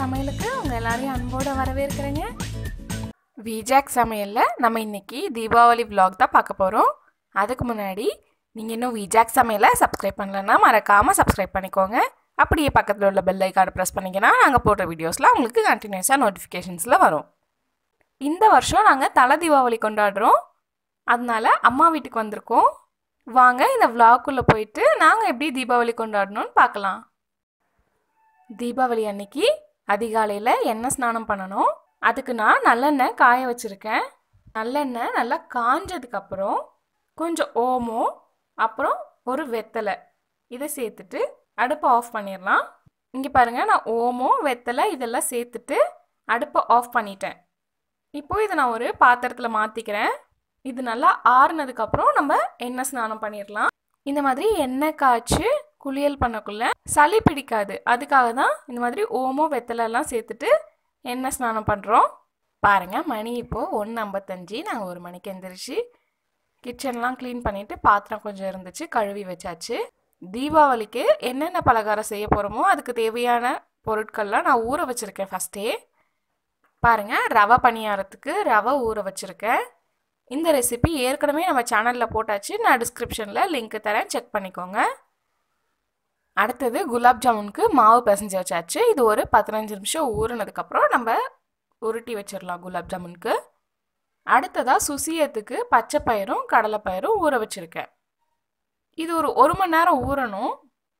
சமையலுக்கு உங்கள் எல்லாரையும் அன்போடு வரவேற்கிறேங்க விஜாக் சமையலில் நம்ம இன்னைக்கு தீபாவளி vlog தான் பார்க்க போகிறோம் அதுக்கு முன்னாடி நீங்கள் இன்னும் விஜாக் சமையலை சப்ஸ்கிரைப் பண்ணலன்னா மறக்காமல் சப்ஸ்கிரைப் பண்ணிக்கோங்க அப்படியே பக்கத்தில் உள்ள பெல் ஐக்கானை ப்ரெஸ் பண்ணிங்கன்னா நாங்கள் போடுற வீடியோஸ்லாம் உங்களுக்கு கண்டினியூஸாக நோட்டிஃபிகேஷன்ஸில் வரும் இந்த வருஷம் நாங்கள் தலை தீபாவளி கொண்டாடுறோம் அதனால அம்மா வீட்டுக்கு வந்திருக்கோம் வாங்க இந்த vlogக்குள்ளே போயிட்டு நாங்கள் எப்படி தீபாவளி கொண்டாடணும்னு பார்க்கலாம் தீபாவளி அன்னைக்கு அதிகாலையில் எண்ணெய் ஸ்நானம் பண்ணணும் அதுக்கு நான் நல்லெண்ணெய் காய வச்சுருக்கேன் நல்லெண்ணெய் நல்லா காஞ்சதுக்கப்புறம் கொஞ்சம் ஓமம் அப்புறம் ஒரு வெத்தலை இதை சேர்த்துட்டு அடுப்பை ஆஃப் பண்ணிடலாம் இங்கே பாருங்கள் நான் ஓமம் வெத்தலை இதெல்லாம் சேர்த்துட்டு அடுப்பை ஆஃப் பண்ணிட்டேன் இப்போ இதை நான் ஒரு பாத்திரத்தில் மாற்றிக்கிறேன் இது நல்லா ஆறுனதுக்கப்புறம் நம்ம எண்ணெய் ஸ்நானம் பண்ணிடலாம் இந்த மாதிரி எண்ணெய் காய்ச்சி குளியல் பண்ணக்குள்ள சளி பிடிக்காது அதுக்காக தான் இந்த மாதிரி ஓமம் வெத்தலை எல்லாம் சேர்த்துட்டு எண்ணெய் ஸ்நானம் பண்ணுறோம் பாருங்கள் மணி இப்போது ஒன்று ஐம்பத்தஞ்சு நாங்கள் ஒரு மணிக்கு எந்திரிச்சு கிச்சன்லாம் க்ளீன் பண்ணிவிட்டு பாத்திரம் கொஞ்சம் இருந்துச்சு கழுவி வச்சாச்சு தீபாவளிக்கு என்னென்ன பலகாரம் செய்ய போகிறோமோ அதுக்கு தேவையான பொருட்கள்லாம் நான் ஊற வச்சுருக்கேன் ஃபஸ்ட்டே பாருங்கள் ரவை பணியாரத்துக்கு ரவை ஊற வச்சுருக்கேன் இந்த ரெசிபி ஏற்கனவே நம்ம சேனலில் போட்டாச்சு நான் டிஸ்கிரிப்ஷனில் லிங்க் தரேன் செக் பண்ணிக்கோங்க அடுத்தது குலாப் ஜாமுனுக்கு மாவு பிசைஞ்சு வச்சாச்சு இது ஒரு பதினஞ்சு நிமிஷம் ஊறினதுக்கப்புறம் நம்ம உருட்டி வச்சிடலாம் குலாப் ஜாமுனுக்கு அடுத்ததாக சுசியத்துக்கு பச்சை பயிரும் கடலைப்பயிரும் ஊற வச்சுருக்கேன் இது ஒரு ஒரு மணி நேரம் ஊறணும்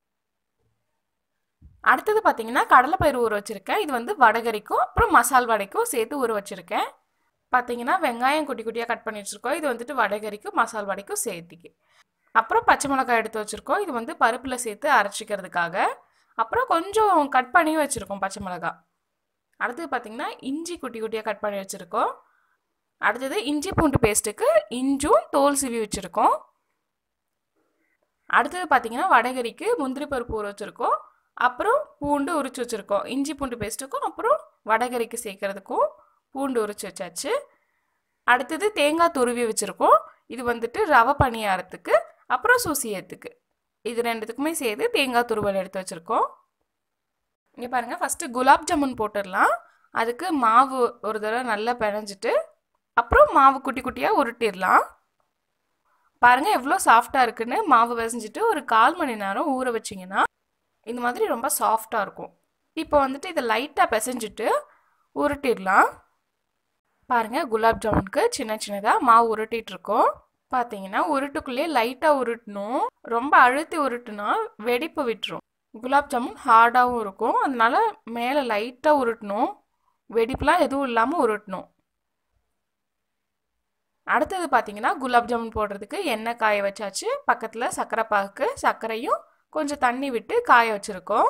அடுத்தது பார்த்தீங்கன்னா கடலைப்பயிறு ஊற வச்சுருக்கேன் இது வந்து வடகரிக்கும் அப்புறம் மசால் வடைக்கும் சேர்த்து ஊற வச்சுருக்கேன் பார்த்தீங்கன்னா வெங்காயம் குட்டி குட்டியாக கட் பண்ணி வச்சுருக்கோம் இது வந்துட்டு வடகரிக்கும் மசால் வடைக்கும் சேர்த்திக்கு அப்புறம் பச்சை மிளகாய் எடுத்து வச்சுருக்கோம் இது வந்து பருப்பில் சேர்த்து அரைச்சிக்கிறதுக்காக அப்புறம் கொஞ்சம் கட் பண்ணியும் வச்சுருக்கோம் பச்சை மிளகாய் அடுத்தது பார்த்திங்கன்னா இஞ்சி குட்டி குட்டியாக கட் பண்ணி வச்சுருக்கோம் அடுத்தது இஞ்சி பூண்டு பேஸ்ட்டுக்கு இஞ்சும் தோல் சீவி வச்சுருக்கோம் அடுத்தது பார்த்திங்கன்னா வடகரிக்கு முந்திரி பருப்பு ஊற வச்சுருக்கோம் அப்புறம் பூண்டு உரிச்சு வச்சுருக்கோம் இஞ்சி பூண்டு பேஸ்ட்டுக்கும் அப்புறம் வடகரிக்கு சேர்க்கறதுக்கும் பூண்டு உரிச்சு வச்சாச்சு அடுத்தது தேங்காய் துருவி வச்சுருக்கோம் இது வந்துட்டு ரவை பணியாரத்துக்கு அப்புறம் சூசியத்துக்கு இது ரெண்டுத்துக்குமே சேர்த்து தேங்காய் துருவல் எடுத்து வச்சுருக்கோம் இங்கே பாருங்கள் ஃபஸ்ட்டு குலாப் ஜாமுன் போட்டுடலாம் அதுக்கு மாவு ஒரு தடவை நல்லா பிணைஞ்சிட்டு அப்புறம் மாவு குட்டி குட்டியாக உருட்டிடலாம் பாருங்கள் எவ்வளோ சாஃப்டாக இருக்குன்னு மாவு பிசைஞ்சிட்டு ஒரு கால் மணி நேரம் ஊற வச்சிங்கன்னா இந்த மாதிரி ரொம்ப சாஃப்டாக இருக்கும் இப்போ வந்துட்டு இதை லைட்டாக பிசைஞ்சிட்டு உருட்டிடலாம் பாருங்கள் குலாப் ஜாமுனுக்கு சின்ன சின்னதாக மாவு உருட்டிட்டு இருக்கோம் பார்த்தீங்கன்னா உருட்டுக்குள்ளேயே லைட்டாக உருட்டணும் ரொம்ப அழுத்தி உருட்டுனா வெடிப்பு விட்டுரும் குலாப் ஜாமுன் ஹார்டாகவும் இருக்கும் அதனால மேலே லைட்டாக உருட்டணும் வெடிப்புலாம் எதுவும் இல்லாமல் உருட்டணும் அடுத்தது பார்த்தீங்கன்னா குலாப் ஜாமுன் போடுறதுக்கு எண்ணெய் காய வச்சாச்சு பக்கத்தில் சர்க்கரை பாகுக்கு சர்க்கரையும் கொஞ்சம் தண்ணி விட்டு காய வச்சுருக்கோம்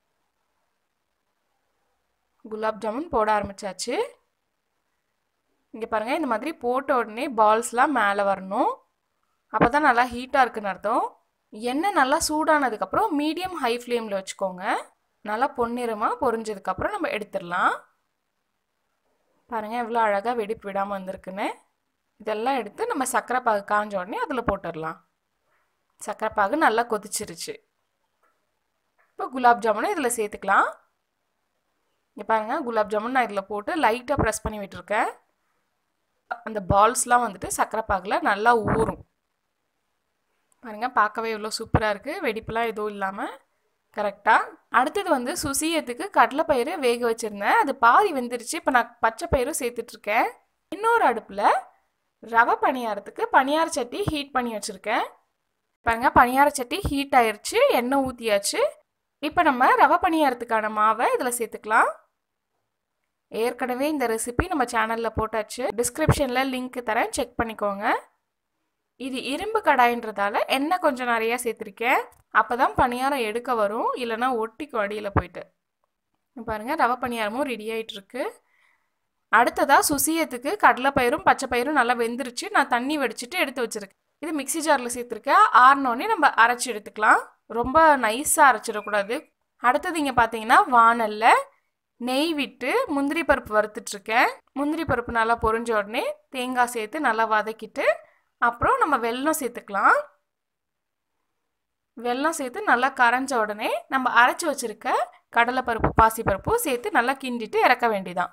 குலாப் ஜாமுன் போட ஆரம்பிச்சாச்சு இங்கே பாருங்கள் இந்த மாதிரி போட்ட உடனே பால்ஸ்லாம் மேலே வரணும் அப்போ தான் நல்லா ஹீட்டாக இருக்குன்னு அர்த்தம் எண்ணெய் நல்லா சூடானதுக்கப்புறம் மீடியம் ஹை ஃப்ளேமில் வச்சுக்கோங்க நல்லா பொன்னிறமாக பொரிஞ்சதுக்கப்புறம் நம்ம எடுத்துடலாம் பாருங்கள் எவ்வளோ அழகாக வெடிப்பு விடாமல் வந்திருக்குன்னு இதெல்லாம் எடுத்து நம்ம சர்க்கரை பாகு காஞ்ச உடனே அதில் போட்டுடலாம் சர்க்கரை பாகு நல்லா கொதிச்சிருச்சு இப்போ குலாப் ஜாமுனை இதில் சேர்த்துக்கலாம் இங்கே பாருங்கள் குலாப் ஜாமுன் நான் இதில் போட்டு லைட்டாக ப்ரெஸ் பண்ணி விட்டுருக்கேன் அந்த பால்ஸ்லாம் வந்துட்டு சர்க்கரை பாகில் நல்லா ஊறும் பாருங்கள் பார்க்கவே எவ்வளோ சூப்பராக இருக்குது வெடிப்புலாம் எதுவும் இல்லாமல் கரெக்டாக அடுத்தது வந்து சுசியத்துக்கு கடலைப்பயிறு வேக வச்சுருந்தேன் அது பாதி வெந்துருச்சு இப்போ நான் பச்சை பயிரும் சேர்த்துட்ருக்கேன் இன்னொரு அடுப்பில் ரவை பணியாரத்துக்கு பணியார சட்டி ஹீட் பண்ணி வச்சுருக்கேன் பாருங்க பணியார சட்டி ஹீட் ஆயிடுச்சு எண்ணெய் ஊற்றியாச்சு இப்போ நம்ம ரவை பணியாரத்துக்கான மாவை இதில் சேர்த்துக்கலாம் ஏற்கனவே இந்த ரெசிபி நம்ம சேனலில் போட்டாச்சு டிஸ்கிரிப்ஷனில் லிங்க் தரேன் செக் பண்ணிக்கோங்க இது இரும்பு கடாயின்றதால எண்ணெய் கொஞ்சம் நிறையா சேர்த்துருக்கேன் அப்போ தான் பணியாரம் எடுக்க வரும் இல்லைனா ஒட்டிக்கும் அடியில் போயிட்டு பாருங்கள் ரவை பணியாரமும் ரெடி ஆகிட்டுருக்கு அடுத்ததாக சுசியத்துக்கு கடலைப்பயிரும் பச்சை பயிரும் நல்லா வெந்துருச்சு நான் தண்ணி வடிச்சிட்டு எடுத்து வச்சுருக்கேன் இது மிக்சி ஜாரில் சேர்த்துருக்கேன் ஆறினோடனே நம்ம அரைச்சி எடுத்துக்கலாம் ரொம்ப நைஸாக அரைச்சிடக்கூடாது அடுத்தது இங்கே பார்த்தீங்கன்னா வானலில் நெய் விட்டு முந்திரி பருப்பு வறுத்துட்ருக்கேன் முந்திரி பருப்பு நல்லா பொரிஞ்ச உடனே தேங்காய் சேர்த்து நல்லா வதக்கிட்டு அப்புறம் நம்ம வெல்லம் சேர்த்துக்கலாம் வெல்லம் சேர்த்து நல்லா கரைஞ்ச உடனே நம்ம அரைச்சி வச்சுருக்க கடலைப்பருப்பு பாசிப்பருப்பு சேர்த்து நல்லா கிண்டிட்டு இறக்க வேண்டிதான்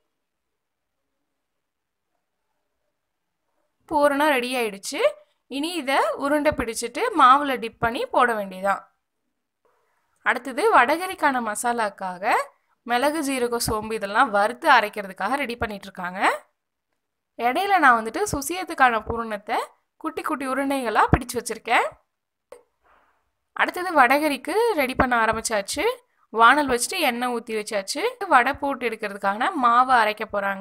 பூரணம் ரெடி ஆயிடுச்சு இனி இதை உருண்டை பிடிச்சிட்டு மாவில் டிப் பண்ணி போட வேண்டியதான் அடுத்தது வடகரிக்கான மசாலாக்காக மிளகு ஜீரகம் சோம்பு இதெல்லாம் வறுத்து அரைக்கிறதுக்காக ரெடி பண்ணிகிட்ருக்காங்க இடையில நான் வந்துட்டு சுசியத்துக்கான பூரணத்தை குட்டி குட்டி உருண்டைகளாக பிடிச்சு வச்சுருக்கேன் அடுத்தது வடகரிக்கு ரெடி பண்ண ஆரம்பிச்சாச்சு வானல் வச்சுட்டு எண்ணெய் ஊற்றி வச்சாச்சு வடை போட்டு எடுக்கிறதுக்கான மாவு அரைக்க போகிறாங்க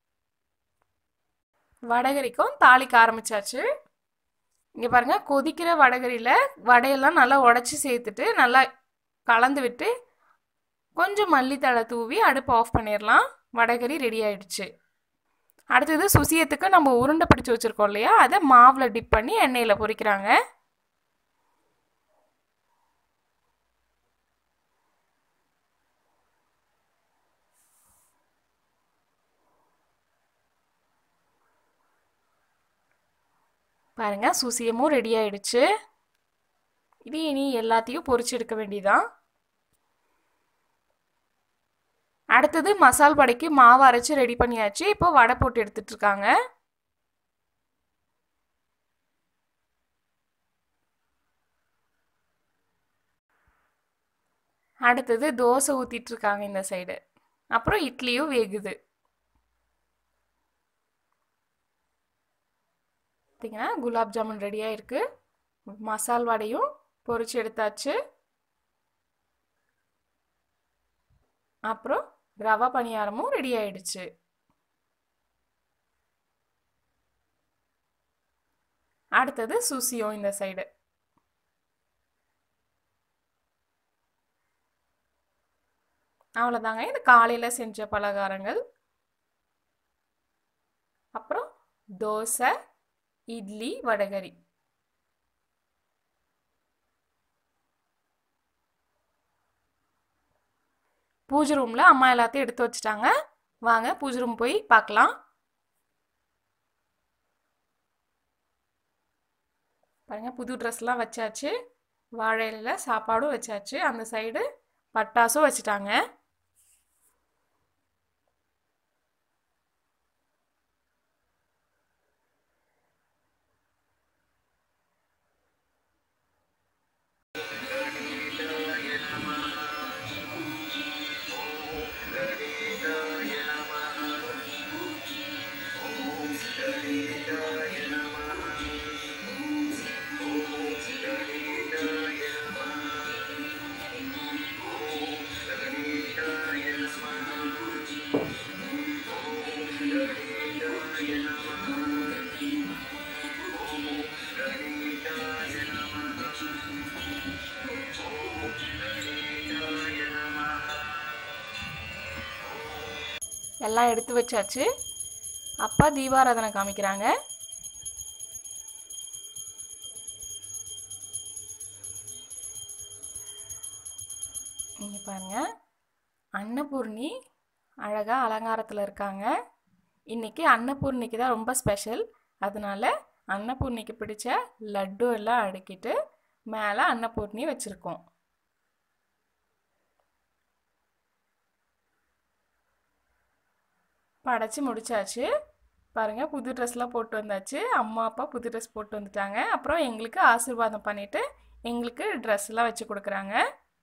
வடகரிக்கும் தாளிக்க ஆரம்பிச்சாச்சு இங்கே பாருங்கள் கொதிக்கிற வடகரியில் வடையெல்லாம் நல்லா உடச்சி சேர்த்துட்டு நல்லா கலந்து விட்டு கொஞ்சம் மல்லித்தழை தூவி அடுப்பு ஆஃப் பண்ணிடலாம் வடகரி ரெடி ஆயிடுச்சு அடுத்தது சுசியத்துக்கு நம்ம உருண்டை பிடிச்சி வச்சுருக்கோம் இல்லையா அதை மாவில் டிப் பண்ணி எண்ணெயில் பொரிக்கிறாங்க பாருங்க சுசியமும் ரெடி ஆயிடுச்சு இது இனி எல்லாத்தையும் பொரிச்சு எடுக்க வேண்டியதான் அடுத்தது மசால் வடைக்கு மாவு அரைச்சி ரெடி பண்ணியாச்சு இப்போ வடை போட்டு எடுத்துட்டு இருக்காங்க அடுத்தது தோசை ஊற்றிட்டு இருக்காங்க இந்த சைடு அப்புறம் இட்லியும் வேகுது பார்த்தீங்கன்னா குலாப் ஜாமுன் ரெடியாக இருக்குது மசால் வடையும் பொரிச்சு எடுத்தாச்சு அப்புறம் ரவா பணியாரமும் ரெடி ஆயிடுச்சு அடுத்தது சுசியும் இந்த சைடு அவ்வளோதாங்க இது காலையில் செஞ்ச பலகாரங்கள் அப்புறம் தோசை இட்லி வடகரி பூஜை ரூமில் அம்மா எல்லாத்தையும் எடுத்து வச்சுட்டாங்க வாங்க பூஜை ரூம் போய் பார்க்கலாம் பாருங்கள் புது ட்ரெஸ்லாம் வச்சாச்சு வாழையில் சாப்பாடும் வச்சாச்சு அந்த சைடு பட்டாசும் வச்சுட்டாங்க எல்லாம் எடுத்து வச்சாச்சு அப்பா தீபாராதனை காமிக்கிறாங்க இங்கே பாருங்க அன்னபூர்ணி அழகாக அலங்காரத்தில் இருக்காங்க இன்றைக்கி அன்னபூர்ணிக்கு தான் ரொம்ப ஸ்பெஷல் அதனால அன்னபூர்ணிக்கு பிடிச்ச லட்டு எல்லாம் அடுக்கிட்டு மேலே அன்னபூர்ணி வச்சுருக்கோம் படைச்சி முடிச்சாச்சு பாருங்கள் புது ட்ரெஸ்லாம் போட்டு வந்தாச்சு அம்மா அப்பா புது ட்ரெஸ் போட்டு வந்துட்டாங்க அப்புறம் எங்களுக்கு ஆசீர்வாதம் பண்ணிவிட்டு எங்களுக்கு ட்ரெஸ்லாம் வச்சு கொடுக்குறாங்க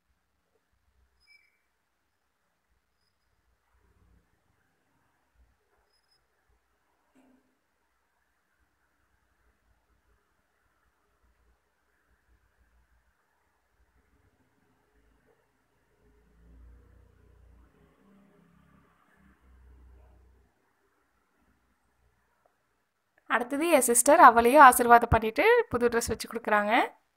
அடுத்தது என் சிஸ்டர் அவளையும் ஆசீர்வாதம் பண்ணிவிட்டு புது ட்ரெஸ் வச்சு கொடுக்குறாங்க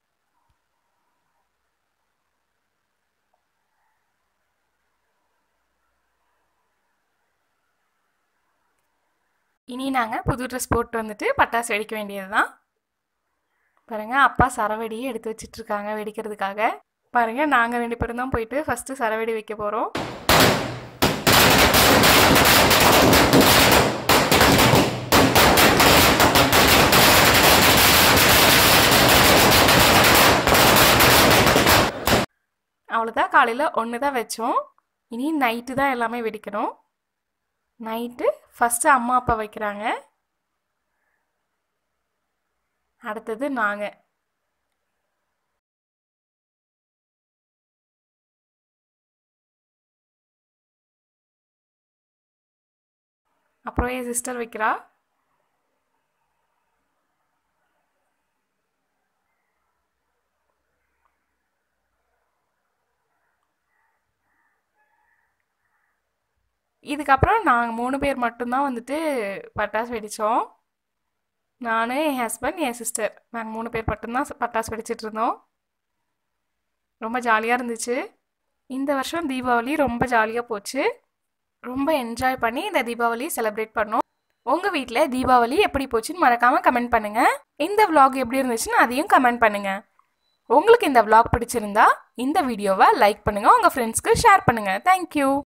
இனி நாங்கள் புது ட்ரெஸ் போட்டு வந்துட்டு பட்டாசு வெடிக்க வேண்டியது தான் பாருங்கள் அப்பா சரவெடியை எடுத்து வச்சிட்ருக்காங்க வெடிக்கிறதுக்காக பாருங்கள் நாங்கள் ரெண்டு பேரும் தான் போயிட்டு ஃபஸ்ட்டு சரவெடி வைக்க போகிறோம் அவ்வளோதான் காலையில் ஒன்று தான் வச்சோம் இனி நைட்டு தான் எல்லாமே வெடிக்கணும் நைட்டு ஃபஸ்ட்டு அம்மா அப்பா வைக்கிறாங்க அடுத்தது நாங்கள் அப்புறம் என் சிஸ்டர் வைக்கிறா இதுக்கப்புறம் நாங்கள் மூணு பேர் மட்டும்தான் வந்துட்டு பட்டாசு வெடித்தோம் நான் என் ஹஸ்பண்ட் என் சிஸ்டர் நாங்கள் மூணு பேர் மட்டும்தான் பட்டாசு வெடிச்சிட்டு இருந்தோம் ரொம்ப ஜாலியாக இருந்துச்சு இந்த வருஷம் தீபாவளி ரொம்ப ஜாலியாக போச்சு ரொம்ப என்ஜாய் பண்ணி இந்த தீபாவளி செலிப்ரேட் பண்ணோம் உங்கள் வீட்டில் தீபாவளி எப்படி போச்சுன்னு மறக்காமல் கமெண்ட் பண்ணுங்கள் இந்த vlog எப்படி இருந்துச்சுன்னு அதையும் கமெண்ட் பண்ணுங்கள் உங்களுக்கு இந்த vlog பிடிச்சிருந்தா இந்த வீடியோவை லைக் பண்ணுங்கள் உங்கள் ஃப்ரெண்ட்ஸ்க்கு ஷேர் பண்ணுங்கள் தேங்க்யூ